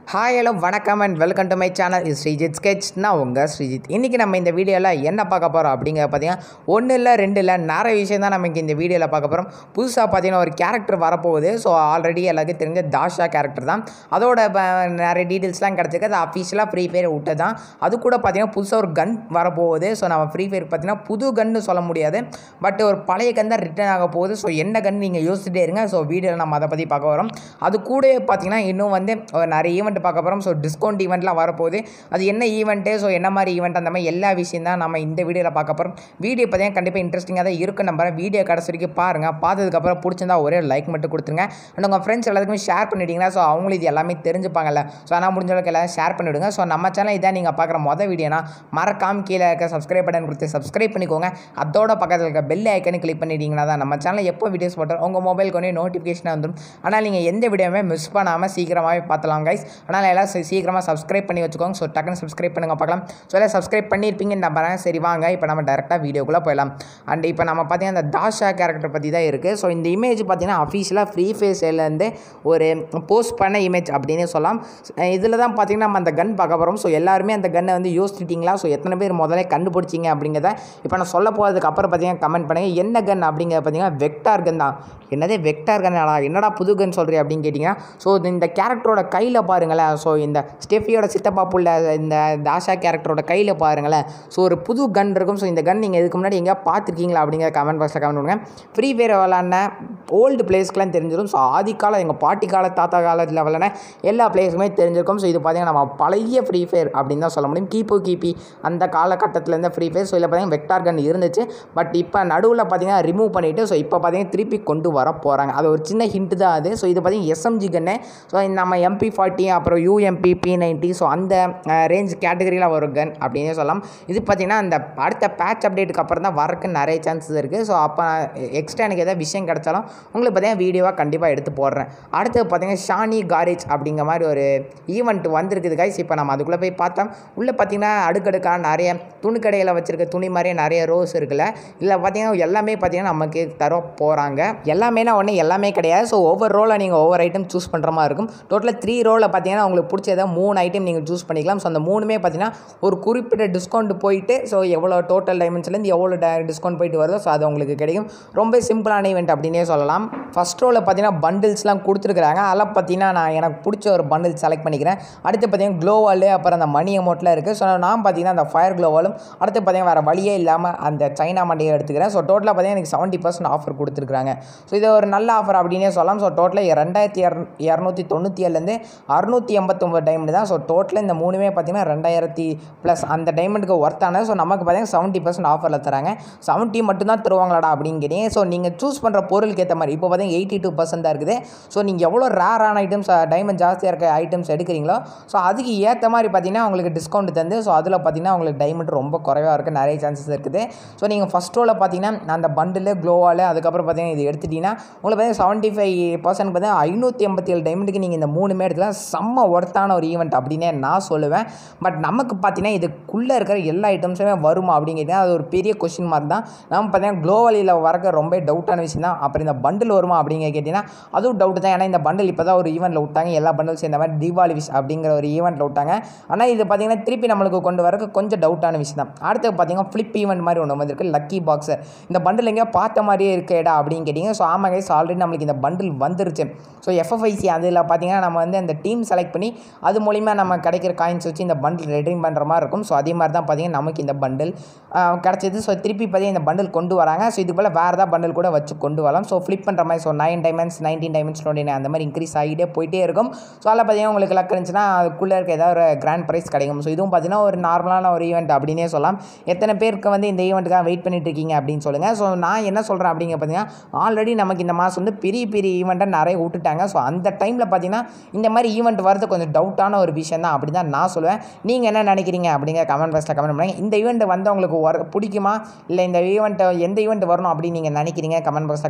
hi hello வணக்கம் and welcome to my channel இது Sreejith sketch நான் உங்கள் ஸ்ரீஜித் இன்றைக்கி நம்ம இந்த வீடியோவில் என்ன பார்க்க போகிறோம் அப்படிங்கிற பார்த்தீங்கன்னா ஒன்று இல்லை ரெண்டு இல்லை நிறைய விஷயம் தான் நமக்கு இந்த வீடியோவில் பார்க்க போகிறோம் புதுசாக பார்த்தீங்கன்னா ஒரு கேரக்டர் வரப்போகுது ஸோ ஆல்ரெடி எல்லாருக்கும் தெரிஞ்ச தாஷா கேரக்டர் தான் அதோட ப- நிறைய டீட்டெயில்ஸ்லாம் கிடச்சிருக்கு அது அஃபிஷியலாக ஃப்ரீ ஃபயர் விட்டு தான் அது கூட பார்த்தீங்கன்னா புதுசாக ஒரு கன் வரப்போகுது ஸோ நம்ம ஃப்ரீ ஃபயர் பார்த்தீங்கன்னா புது கன்னு சொல்ல முடியாது பட் ஒரு பழைய கன் தான் ரிட்டர்ன் ஆக போகுது ஸோ என்ன கன் நீங்கள் யோசிச்சுட்டே இருங்க ஸோ வீடியோவில் நம்ம அதை பற்றி பார்க்க வரோம் அது கூடவே பார்த்தீங்கன்னா இன்னும் வந்து ஒரு நிறைய ஈவெண்ட் பார்க்க போகிறோம் ஸோ டிஸ்கவுண்ட் ஈவெண்ட்லாம் வரப்போகுது அது என்ன ஈவெண்ட்டு ஸோ என்ன மாதிரி ஈவெண்ட் அந்த மாதிரி எல்லா விஷயம் தான் நம்ம இந்த வீடியோவில் பார்க்க போகிறோம் வீடியோ பார்த்தீங்கன்னா கண்டிப்பாக இன்ட்ரெஸ்டிங்காக தான் இருக்கும் நம்புறேன் வீடியோ கடைசி வரைக்கும் பாருங்கள் பார்த்ததுக்கப்புறம் பிடிச்சிருந்தா ஒரே லைக் மட்டும் கொடுத்துருங்க அண்ட் உங்கள் ஃப்ரெண்ட்ஸ் எல்லாத்துக்குமே ஷேர் பண்ணிட்டீங்கன்னா ஸோ அவங்களும் இது எல்லாமே தெரிஞ்சுப்பாங்கல்ல ஸோ ஆனால் முடிஞ்ச அளவுக்கு எல்லாரும் ஷேர் பண்ணிவிடுங்க ஸோ நம்ம சேனல் இதான் நீங்கள் பார்க்குற மொதல் வீடியோனா மறக்காம கீழே இருக்க சப்ஸ்கிரைப் பட்டன் கொடுத்து சப்ஸ்கிரைப் பண்ணிக்கோங்க அதோட பக்கத்தில் இருக்க பெல் ஐக்கனை கிளிக் பண்ணிட்டீங்கன்னா தான் நம்ம சேனல் எப்போ வீடியோஸ் போட்டோம் உங்கள் மொபைலுக்கு ஒன்றே நோட்டிஃபிகேஷன் வந்துடும் ஆனால் நீங்கள் எந்த வீடியோவுமே மிஸ் பண்ணாமல் சீக்கிரமாகவே பார்த்தலாம் கைஸ் ஆனால் எல்லாம் சீ- சீக்கிரமாக சப்ஸ்கிரைப் பண்ணி வச்சுக்கோங்க ஸோ டக்குன்னு சப்ஸ்கிரைப் பண்ணுங்க பார்க்கலாம் ஸோ எல்லாம் சப்ஸ்கிரைப் பண்ணியிருப்பீங்கன்னு நம்புறேன் சரி வாங்க இப்போ நம்ம டேரெக்டாக வீடியோக்குள்ளே போயிடலாம் அண்ட் இப்போ நம்ம பார்த்தீங்கன்னா அந்த தாஷா கேரக்டர் பற்றி தான் இருக்குது ஸோ இந்த இமேஜ் பார்த்தீங்கன்னா அஃபீஷியலாக ஃப்ரீ ஃபேஸ்லேருந்து ஒரு போஸ்ட் பண்ண இமேஜ் அப்படின்னே சொல்லலாம் இதில் தான் பார்த்தீங்கன்னா நம்ம அந்த கன் பார்க்க போகிறோம் ஸோ எல்லாருமே அந்த கன்னை வந்து யோசிச்சிட்டிங்களா ஸோ எத்தனை பேர் முதல்ல கண்டுபிடிச்சிங்க அப்படிங்கிறத இப்போ நான் சொல்ல போகிறதுக்கு அப்புறம் பார்த்தீங்கன்னா கமெண்ட் பண்ணுங்கள் என்ன கன் அப்படிங்கிறத பார்த்தீங்கன்னா வெக்டார் கன் தான் என்னதே வெக்டார் கன்னாடா என்னடா புது கன் சொல்கிறீ அப்படின்னு கேட்டிங்கன்னா ஸோ இந்த கேரக்டரோட கையில் பாருங்களேன் ஸோ இந்த ஸ்டெஃபியோட சித்தப்பா புள்ள இந்த தாஷா கேரக்டரோட கையில் பாருங்களேன் ஸோ ஒரு புது கன் இருக்கும் ஸோ இந்த கன் நீங்கள் இதுக்கு முன்னாடி எங்கேயா பார்த்துருக்கீங்களா அப்படிங்கிற கமெண்ட் பாக்ஸில் கமெண்ட் பண்ணுங்க ஃப்ரீ ஃபயர் விளாட்ன ஓல்டு பிளேஸ்க்கெலாம் தெரிஞ்சிடும் ஸோ ஆதி காலம் எங்கள் பாட்டி கால தாத்தா காலத்தில் விளாட்ன எல்லா பிளேஸுமே தெரிஞ்சிருக்கும் ஸோ இது பார்த்தீங்கன்னா நம்ம பழைய ஃப்ரீ ஃபயர் அப்படின்னு தான் சொல்ல முடியும் கீப்பு கீபி அந்த காலகட்டத்தில் இருந்த ஃப்ரீ ஃபயர் ஸோ இதில் பார்த்தீங்கன்னா வெக்டார் கன் இருந்துச்சு பட் இப்போ நடுவில் பார்த்தீங்கன்னா ரிமூவ் பண்ணிவிட்டு ஸோ இப்போ பார்த்தீங்கன்னா திருப்பி கொண்டு வர போகிறாங்க அது ஒரு சின்ன ஹிண்ட் தான் அது ஸோ இது பார்த்தீங்கன்னா எஸ்எம்ஜி கன்னு ஸோ நம்ம எம்பி ஃபார்ட்டி அப்புறம் யூஎம்பி பி நைன்ட்டி ஸோ அந்த ரேஞ்ச் கேட்டகரியில் ஒரு கன் அப்படின்னே சொல்லலாம் இது பார்த்தீங்கன்னா அந்த அடுத்த பேட்ச் அப்டேட்டுக்கு அப்புறம் தான் வரக்கு நிறைய சான்சஸ் இருக்குது ஸோ அப்போ எக்ஸ்ட்ரா எனக்கு எதாவது விஷயம் கிடைச்சாலும் உங்களுக்கு பார்த்தீங்கன்னா வீடியோவாக கண்டிப்பாக எடுத்து போடுறேன் அடுத்து பார்த்தீங்கன்னா ஷானி காரேஜ் அப்படிங்கிற மாதிரி ஒரு ஈவெண்ட் வந்திருக்குது கைஸ் இப்போ நம்ம அதுக்குள்ளே போய் பார்த்தோம் உள்ளே பார்த்தீங்கன்னா அடுக்கடுக்காக நிறைய துணிக்கடையில் வச்சுருக்க துணி மாதிரியே நிறைய ரோஸ் இருக்குல்ல இதில் பார்த்தீங்கன்னா எல்லாமே பார்த்தீங்கன்னா நமக்கு தர போகிறாங்க எல்லாமேனா ஒன்று எல்லாமே கிடையாது ஸோ ஒவ்வொரு ரோவில் நீங்கள் ஒவ்வொரு ஐட்டம் சூஸ் பண்ணுற மாதிரி இருக்கும் டோட்டலாக த்ரீ ரோவில் பார்த்தீங்கன்னா உங்களுக்கு பிடிச்சதை மூணு ஐட்டம் நீங்கள் சூஸ் பண்ணிக்கலாம் ஸோ அந்த மூணுமே பார்த்தீங்கன்னா ஒரு குறிப்பிட்ட டிஸ்கவுண்ட் போயிட்டு ஸோ எவ்வளோ டோட்டல் டைமென்ஷன்லேருந்து எவ்வளோ டிஸ்கவுண்ட் போயிட்டு வருதோ ஸோ அது உங்களுக்கு கிடைக்கும் ரொம்ப சிம்பிளான ஈவெண்ட் அப்படின்னே சொல்லலாம் ஃபஸ்ட் ரோவில் பார்த்தீங்கன்னா பண்டில்ஸ்லாம் கொடுத்துருக்குறாங்க அதெல்லாம் பார்த்தீங்கன்னா நான் எனக்கு பிடிச்ச ஒரு பண்டில் செலக்ட் பண்ணிக்கிறேன் அடுத்து பார்த்தீங்கன்னா க்ளோவால் அப்புறம் அந்த மணி அமௌண்ட்டில் இருக்குது ஸோ நான் பார்த்தீங்கன்னா அந்த ஃபயர் க்ளோவாலும் அடுத்து பார்த்தீங்கன்னா வேறு வழியே இல்லாமல் அந்த சைனா மண்டையை எடுத்துக்கிறேன் ஸோ டோட்டலாக பார்த்தீங்கன்னா எனக்கு செவன்ட்டி பர்சன்ட் ஆஃபர் கொடுத்துருக்காங்க ஸோ இது ஒரு நல்ல ஆஃபர் அப்படின்னே சொல்லலாம் ஸோ டோட்டலாக ரெண்டாயிரத்தி இரநூத்தி தொண்ணூற்றி ஏழுலேருந்து அறுநூற்றி எண்பத்தொம்பது டைமண்ட் தான் ஸோ டோட்டலாக இந்த மூணுமே பார்த்தீங்கன்னா ரெண்டாயிரத்தி ப்ளஸ் அந்த டைமண்டுக்கு ஒர்த்தான ஸோ நமக்கு பார்த்தீங்கன்னா செவன்ட்டி பர்சன்ட் ஆஃபரில் தராங்க செவன்ட்டி மட்டும்தான் தருவாங்களாடா அப்படிங்கிறீங்க ஸோ நீங்கள் சூஸ் பண்ணுற பொருளுக்கு ஏற்ற மாதிரி இப்போ பார்த்தீங்கன்னா எயிட்டி டூ பர்சன்ட் தான் இருக்குது ஸோ நீங்கள் எவ்வளோ ரேரான ஐட்டம்ஸ் டைமண்ட் ஜாஸ்தியாக இருக்க ஐட்டம்ஸ் எடுக்கிறீங்களோ ஸோ அதுக்கு ஏற்ற மாதிரி பார்த்தீங்கன்னா உங்களுக்கு டிஸ்கவுண்ட் தந்து ஸோ அதில் பார்த்தீங்கன்னா உங்களுக்கு டைமண்ட் ரொம்ப குறைவாக இருக்குது நிறைய சான்சஸ் இருக்குது ஸோ நீங்கள் ஃபஸ்ட் ரோவில் பார்த்தீங்கன்னா அந்த பண்டில் க்ளோவால் அதுக்கப்புறம் பார்த்தீங்கன்னா இது எடுத்துட்டீங்கன்னா உங்களுக்கு பார்த்தீங்கன்னா செவன்ட்டி ஃபைவ் பர்சன்ட் பார்த்தீங்கன்னா ஐநூற்றி எண்பத்தி ஏழு டைமண்டுக்கு நீங்கள் இந்த மூணுமே எடுத்துலாம் செம்ம ஒர்த்தான ஒரு ஈவெண்ட் அப்படின்னே நான் சொல்லுவேன் பட் நமக்கு பார்த்தீங்கன்னா இதுக்குள்ளே இருக்கிற எல்லா ஐட்டம்ஸுமே வருமா அப்படிங்கிறது அது ஒரு பெரிய கொஷின் மார்க் தான் நம்ம பார்த்தீங்கன்னா க்ளோவலியில் வரக்க ரொம்ப டவுட்டான விஷயம் தான் அப்புறம் இந்த பண்டில் வருமா அப்படிங்க கேட்டிங்கன்னா அதுவும் டவுட் தான் ஏன்னா இந்த பண்டில் இப்போ தான் ஒரு ஈவெண்ட்டில் விட்டாங்க எல்லா பண்டில்ஸ் இந்த மாதிரி தீபாவளி விஷ் அப்படிங்கிற ஒரு ஈவெண்ட்டில் விட்டாங்க ஆனால் இது பார்த்தீங்கன்னா திருப்பி நம்மளுக்கு கொண்டு வரக்கு கொஞ்சம் டவுட்டான விஷயம் தான் அடுத்து பார்த்தீங்கன்னா ஃப்ளிப் ஈவெண்ட் மாதிரி ஒன்று வந்திருக்கு லக்கி பாக்ஸர் இந்த பண்டில் எங்கேயோ பார்த்த மாதிரியே இருக்கேடா அப்படின்னு கேட்டிங்க ஸோ ஆமாம் கைஸ் ஆல்ரெடி நம்மளுக்கு இந்த பண்டில் வந்துருச்சு ஸோ எஃப்எஃப்ஐசி அதில் பார்த்தீங்கன்னா நம்ம வந்து அந்த டீம் செலக்ட் பண்ணி அது மூலிமா நம்ம கிடைக்கிற காயின்ஸ் வச்சு இந்த பண்டில் ரெடீம் பண்ணுற மாதிரி இருக்கும் ஸோ அதே மாதிரி தான் பார்த்தீங்கன்னா நமக்கு இந்த பண்டில் கிடச்சிது ஸோ திருப்பி பார்த்தீங்கன்னா இந்த பண்டில் கொண்டு வராங்க ஸோ இது போல் வேறு ஏதாவது பண்டில் கூட வச்சு கொண்டு வரலாம் ஸோ ஃப்ளிப் பண்ணுற மாதிரி so nine diamonds nineteen diamonds twenty nine அந்த மாதிரி இன்க்ரீஸ் ஆகிட்டே போயிட்டே இருக்கும் ஸோ அதில் பார்த்தீங்கன்னா உங்களுக்கு லக் இருந்துச்சுன்னா அதுக்குள்ளே இருக்க ஏதாவது ஒரு கிராண்ட் ப்ரைஸ் கிடைக்கும் ஸோ இதுவும் பார்த்தீங்கன்னா ஒரு நார்மலான ஒரு ஈவெண்ட் அப்படின்னே சொல்லலாம் எத்தனை பேருக்கு வந்து இந்த ஈவெண்ட்டுக்காக வெயிட் பண்ணிட்டு இருக்கீங்க அப்படின்னு சொல்லுங்கள் ஸோ நான் என்ன சொல்கிறேன் அப்படிங்க பார்த்தீங்கன்னா ஆல்ரெடி நமக்கு இந்த மாதம் வந்து பெரிய பெரிய ஈவெண்ட்டை நிறைய விட்டுட்டாங்க ஸோ அந்த டைமில் பார்த்தீங்கன்னா இந்த மாதிரி ஈவெண்ட் வரது கொஞ்சம் டவுட்டான ஒரு விஷயம் தான் அப்படி தான் நான் சொல்லுவேன் நீங்கள் என்ன நினைக்கிறீங்க அப்படிங்கிற கமெண்ட் பாக்ஸில் கமெண்ட் பண்ணுங்க இந்த ஈவெண்ட் வந்து உங்களுக்கு வர பிடிக்குமா இல்லை இந்த ஈவெண்ட்டை எந்த ஈவெண்ட் வரணும் அப்படின்னு நீங்கள் நினைக்கிறீங்க கமெண்ட் பாக்ஸில் கமெண்ட்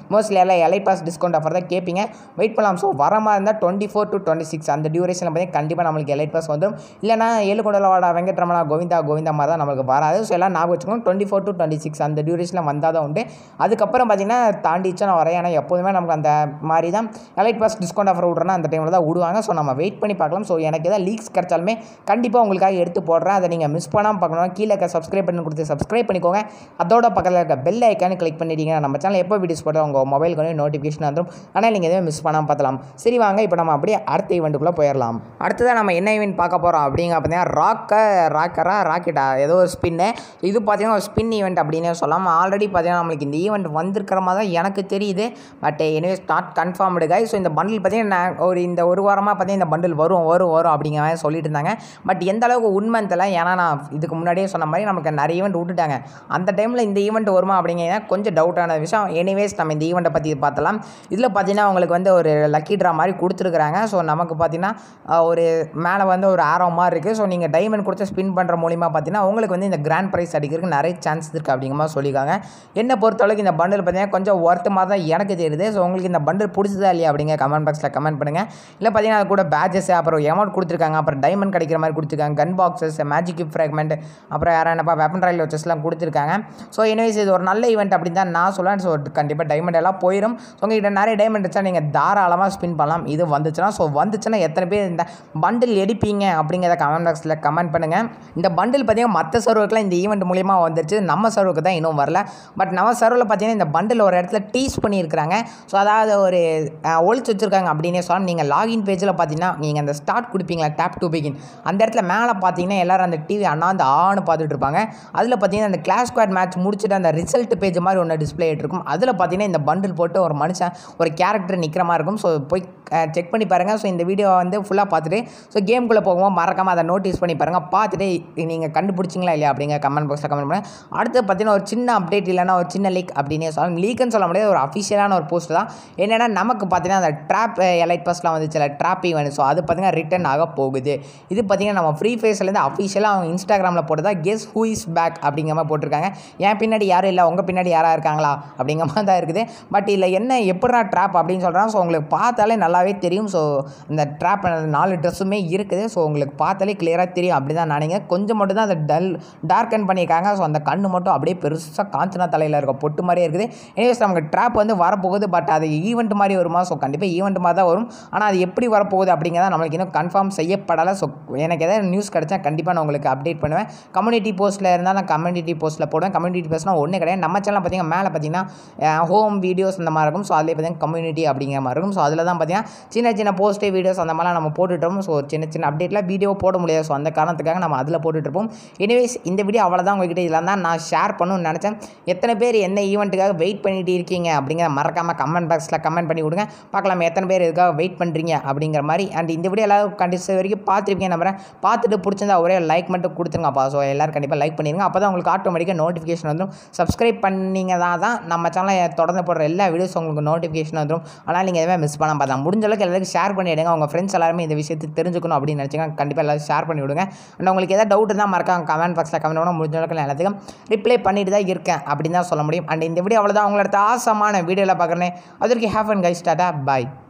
மோஸ்ட்லி எல்லாம் எலை பாஸ் டிஸ்கவுண்ட் ஆஃபர் தான் கேட்பீங்க வெயிட் பண்ணலாம் ஸோ வர மாதிரி இருந்தால் twenty four to twenty six அந்த டியூரேஷனில் பார்த்தீங்கன்னா கண்டிப்பாக நம்மளுக்கு எலைட் பாஸ் வந்துடும் இல்லைனா ஏழுகொண்டலவாடா வெங்கட்ரமணா கோவிந்தா கோவிந்தா மாதிரி தான் நம்மளுக்கு வராது ஸோ எல்லாம் ஞாபகம் வச்சுக்கோங்க twenty four to twenty six அந்த டியூரேஷனில் வந்தால் தான் உண்டு அதுக்கப்புறம் பார்த்தீங்கன்னா தாண்டிச்சு நான் வரேன் ஏன்னா எப்போதுமே நமக்கு அந்த மாதிரி தான் எலைட் பாஸ் டிஸ்கவுண்ட் ஆஃபர் விட்றேன்னா அந்த டைமில் தான் விடுவாங்க ஸோ நம்ம வெயிட் பண்ணி பார்க்கலாம் ஸோ எனக்கு எதாவது லீக்ஸ் கிடைச்சாலுமே கண்டிப்பாக உங்களுக்காக எடுத்து போடுறேன் அதை நீங்கள் மிஸ் பண்ணாமல் பார்க்கணும் கீழே இருக்க சப்ஸ்கிரைப் பண்ணி கொடுத்து சப்ஸ்கிரைப் பண்ணிக்கோங்க அதோட பக்கத்தில் இருக்க பெல் ஐக்கானு கிளிக் பண்ணிட்டீங்கன்னா நம்ம சேனல் எப்போ வீடியோஸ் போட்டோம் உங்கள் மொபைலுக்கு வந்து நோட்டிஃபிகேஷன் வந்துடும் ஆனால் நீங்கள் எதுவும் மிஸ் பண்ணாமல் பார்க்கலாம் சரி வாங்க இப்போ நம்ம அப்படியே அடுத்த ஈவெண்ட்டுக்குள்ளே போயிடலாம் அடுத்ததாக நம்ம என்ன ஈவெண்ட் பார்க்க போகிறோம் அப்படிங்க பார்த்தீங்கன்னா ராக்க ராக்கரா ராக்கெட்டா ஏதோ ஒரு ஸ்பின்னு இது பார்த்தீங்கன்னா ஒரு ஸ்பின் ஈவெண்ட் அப்படின்னு சொல்லலாம் ஆல்ரெடி பார்த்தீங்கன்னா நம்மளுக்கு இந்த ஈவெண்ட் வந்திருக்கிற மாதிரி தான் எனக்கு தெரியுது but anyways not confirmed guys so இந்த பண்டில் பார்த்தீங்கன்னா நான் ஒரு இந்த ஒரு வாரமாக பார்த்தீங்கன்னா இந்த பண்டில் வரும் வரும் வரும் அப்படிங்கிற மாதிரி சொல்லிட்டு இருந்தாங்க பட் எந்த அளவுக்கு உண்மை தெரியல ஏன்னா நான் இதுக்கு முன்னாடியே சொன்ன மாதிரி நமக்கு நிறைய ஈவெண்ட் விட்டுட்டாங்க அந்த டைமில் இந்த ஈவெண்ட் வருமா அப்படிங்கிறது கொஞ்சம் டவுட்டான விஷயம் எனிவேஸ் நம்ம இந்த ஈவெண்ட்டை பற்றி பார்த்தலாம் இதில் பார்த்தீங்கன்னா உங்களுக்கு வந்து ஒரு லக்கி ட்ரா மாதிரி கொடுத்துருக்குறாங்க ஸோ நமக்கு பார்த்தீங்கன்னா அஹ், ஒரு மேலே வந்து ஒரு ஆரோ மாதிரி இருக்குது ஸோ நீங்கள் டைமண்ட் கொடுத்து ஸ்பின் பண்ணுற மூலிமா பார்த்தீங்கன்னா உங்களுக்கு வந்து இந்த கிராண்ட் ப்ரைஸ் அடிக்கிறதுக்கு நிறைய சான்ஸ் இருக்குது அப்படிங்கிற மாதிரி சொல்லியிருக்காங்க என்னை பொறுத்தளவுக்கு இந்த பண்டில் பார்த்தீங்கன்னா கொஞ்சம் ஒர்த்து மாதிரி தான் எனக்கு தெரியுது ஸோ உங்களுக்கு இந்த பண்டில் பிடிச்சதா இல்லையா அப்படிங்க கமெண்ட் பாக்ஸில் கமெண்ட் பண்ணுங்கள் இல்லை பார்த்தீங்கன்னா அது கூட பேட்சஸ் அப்புறம் எமௌண்ட் கொடுத்துருக்காங்க அப்புறம் டைமண்ட் கிடைக்கிற மாதிரி கொடுத்துருக்காங்க கன் பாக்ஸஸ் மேஜிக் ஃப்ராக்மெண்ட் அப்புறம் யாரும் என்னப்பா வெப்பன் ராயல் வச்சஸ்லாம் கொடுத்துருக்காங்க ஸோ எனிவேஸ் இது ஒரு நல்ல ஈவெண்ட் அப்படின்னு தான் நான் சொல்லுவேன் ஸோ கண்டிப்பாக டைமண்ட் எல்லாம் போயிடும் ஸோ உங்ககிட்ட நிறைய டைமண்ட் இருந்துச்சா நீங்கள் தாராளமாக ஸ்பின் பண்ணலாம் இது வந்துச்சுன்னா ஸோ வந்துச்சுன்னா எத்தனை பேர் இந்த பண்டில் எடுப்பீங்க அப்படிங்கிறத கமெண்ட் பாக்ஸில் கமெண்ட் பண்ணுங்கள் இந்த பண்டில் பார்த்தீங்கன்னா மற்ற சர்வருக்குலாம் இந்த ஈவெண்ட் மூலிமா வந்துருச்சு நம்ம சர்வருக்கு தான் இன்னும் வரல பட் நம்ம சர்வரில் பார்த்தீங்கன்னா இந்த பண்டில் ஒரு இடத்துல டீஸ் பண்ணியிருக்கிறாங்க ஸோ அதாவது ஒரு அஹ், ஒளிச்சு வச்சுருக்காங்க அப்படின்னே சொல்லலாம் நீங்கள் லாகின் பேஜில் பார்த்தீங்கன்னா நீங்கள் அந்த ஸ்டார்ட் கொடுப்பீங்களா டேப் டு பிகின் அந்த இடத்துல மேலே பார்த்தீங்கன்னா எல்லாரும் அந்த டிவி அண்ணாந்து ஆன்னு பார்த்துட்டு இருப்பாங்க அதில் பார்த்தீங்கன்னா அந்த கிளாஸ் ஸ்குவாட் மேட்ச் முடிச்சுட்டு அந்த ரிசல்ட் பேஜ் மாதிரி ஒன்று டிஸ்ப்ளே இருக்கும் அதில் பார்த்தீங்கன்னா இந்த பண்டில் போட்டு ஒரு மனுஷன் ஒரு கேரக்டர் நிற்கிற மாதிரி இருக்கும் ஸோ போய் செக் பண்ணி பாருங்கள் ஸோ இந்த வீடியோ வந்து ஃபுல்லாக பார்த்துட்டு ஸோ கேம்குள்ளே போகும்போது மறக்காமல் அதை நோட்டீஸ் பண்ணி பாருங்கள் பார்த்துட்டு நீங்கள் கண்டுபிடிச்சிங்களா இல்லையா அப்படிங்க கமெண்ட் பாக்ஸில் கமெண்ட் பண்ணுங்கள் அடுத்து பார்த்தீங்கன்னா ஒரு சின்ன அப்டேட் இல்லைன்னா ஒரு சின்ன லீக் அப்படின்னே சொல்லலாம் லீக்குன்னு சொல்ல முடியாது ஒரு அஃபிஷியலான ஒரு போஸ்ட் தான் என்னென்னா நமக்கு பார்த்தீங்கன்னா அந்த ட்ராப் எலைட் பஸ்லாம் வந்துச்சுல ட்ராப் ஈவெண்ட் ஸோ அது பார்த்தீங்கன்னா ரிட்டன் ஆக போகுது இது பார்த்தீங்கன்னா நம்ம ஃப்ரீ ஃபேஸ்லேருந்து அஃபிஷியலாக அவங்க இன்ஸ்டாகிராமில் போட்டதா கெஸ் ஹூ இஸ் பேக் அப்படிங்கிற மாதிரி போட்டிருக்காங்க என் பின்னாடி யாரும் இல்லை உங்கள் பின்னாடி யாராக இருக்காங்களா அப்படிங்கிற மாதிரி தான் இருக்குது பட் இதில் என்ன எப்படா ட்ராப் அப்படின்னு சொல்கிறாங்க ஸோ உங்களுக்கு பார்த்தாலே நல்லாவே தெரியும் ஸோ இந்த ட்ராப் நாலு ட்ரெஸ்ஸுமே இருக்குது ஸோ உங்களுக்கு பார்த்தாலே கிளியராக தெரியும் அப்படி தான் நினைங்க கொஞ்சம் மட்டும் தான் அதை டல் டார்க்கன் பண்ணியிருக்காங்க ஸோ அந்த கண்ணு மட்டும் அப்படியே பெருசாக காஞ்சனா தலையில் இருக்க பொட்டு மாதிரியே இருக்குது எனிவேஸ் நமக்கு ட்ராப் வந்து வரப்போகுது பட் அது ஈவெண்ட் மாதிரி வருமா ஸோ கண்டிப்பாக ஈவெண்ட் மாதிரி தான் வரும் ஆனால் அது எப்படி வரப்போகுது அப்படிங்கிறத நம்மளுக்கு இன்னும் கன்ஃபார்ம் செய்யப்படலை ஸோ எனக்கு எதாவது நியூஸ் கிடச்சா கண்டிப்பாக நான் உங்களுக்கு அப்டேட் பண்ணுவேன் கம்யூனிட்டி போஸ்ட்டில் இருந்தால் நான் கம்யூனிட்டி போஸ்ட்டில் போடுவேன் கம்யூனிட்டி போஸ்ட்னால் ஒன்றும் கிடையாது நம்ம சேனல் பார்த்தீங்கன்னா மேலே பார்த்தீங்கன்னா ஹோம் வீடியோஸ் அந்த மாதிரி இருக்கும் ஸோ அதிலே பார்த்தீங்கன்னா கம்யூனிட்டி அப்படிங்கிற மாதிரி இருக்கும் ஸோ அதில் தான் பார்த்தீங்கன்னா சின்ன சின்ன போஸ்ட்டு வீடியோஸ் அந்த மாதிரிலாம் நம்ம போட்டுட்டோம் ஸோ சின்ன சின்ன அப்டேட்டில் வீடியோ போட முடியாது ஸோ அந்த காரணத்துக்காக நம்ம அதில் போட்டுட்ருப்போம் எனிவேஸ் இந்த வீடியோ அவ்வளோதான் உங்ககிட்ட இதெல்லாம் தான் நான் ஷேர் பண்ணணும்னு நினச்சேன் எத்தனை பேர் என்ன ஈவெண்ட்டுக்காக வெயிட் பண்ணிட்டு இருக்கீங்க அப்படிங்கிற மறக்காமல் கமெண்ட் பாக்ஸில் கமெண்ட் பண்ணி விடுங்க பார்க்கலாம் எத்தனை பேர் இதுக்காக வெயிட் பண்ணுறீங்க அப்படிங்கிற மாதிரி அண்ட் இந்த வீடியோ எல்லாரும் கண்டிப்பாக வரைக்கும் பார்த்துருப்பீங்க நம்புறேன் பார்த்துட்டு பிடிச்சிருந்தா ஒரே லைக் மட்டும் கொடுத்துருங்கப்பா ஸோ எல்லோரும் கண்டிப்பாக லைக் பண்ணிடுங்க அப்போ தான் உங்களுக்கு ஆட்டோமேட்டிக்காக நோட்டிஃபிகேஷன் வந்துடும் சப்ஸ்கிரைப் பண்ணீங்க தான் தான் நம்ம சேனலை தொடர்ந்து போடுற எல்லா வீடியோஸ் உங்களுக்கு நோட்டிஃபிகேஷன் வந்துடும் ஆனால் நீங்கள் எதுவுமே மிஸ் பண்ண பார்த்தா முடிஞ்ச அளவுக்கு எல்லாருக்கும் ஷேர் பண்ணிவிடுங்க உங்கள் ஃப்ரெண்ட்ஸ் எல்லாருமே இந்த விஷயத்தை தெரிஞ்சுக்கணும் அப்படின்னு நினச்சிங்கன்னா கண்டிப்பாக எல்லாரும் ஷேர் பண்ணி விடுங்க அண்ட் உங்களுக்கு எதாவது டவுட் இருந்தால் மறக்காம கமெண்ட் பாக்ஸில் கமெண்ட் பண்ண முடிஞ்ச அளவுக்கு நான் எல்லாத்துக்கும் ரிப்ளை பண்ணிட்டு தான் இருக்கேன் அப்படின்னு தான் சொல்ல முடியும் அண்ட் இந்த வீடியோ அவ்வளோதான் உங்களோட ஆசமான வீடியோவில் பார்க்குறேன் அதற்கு ஹேவ் அண்ட் கைஸ் டாட்டா பாய்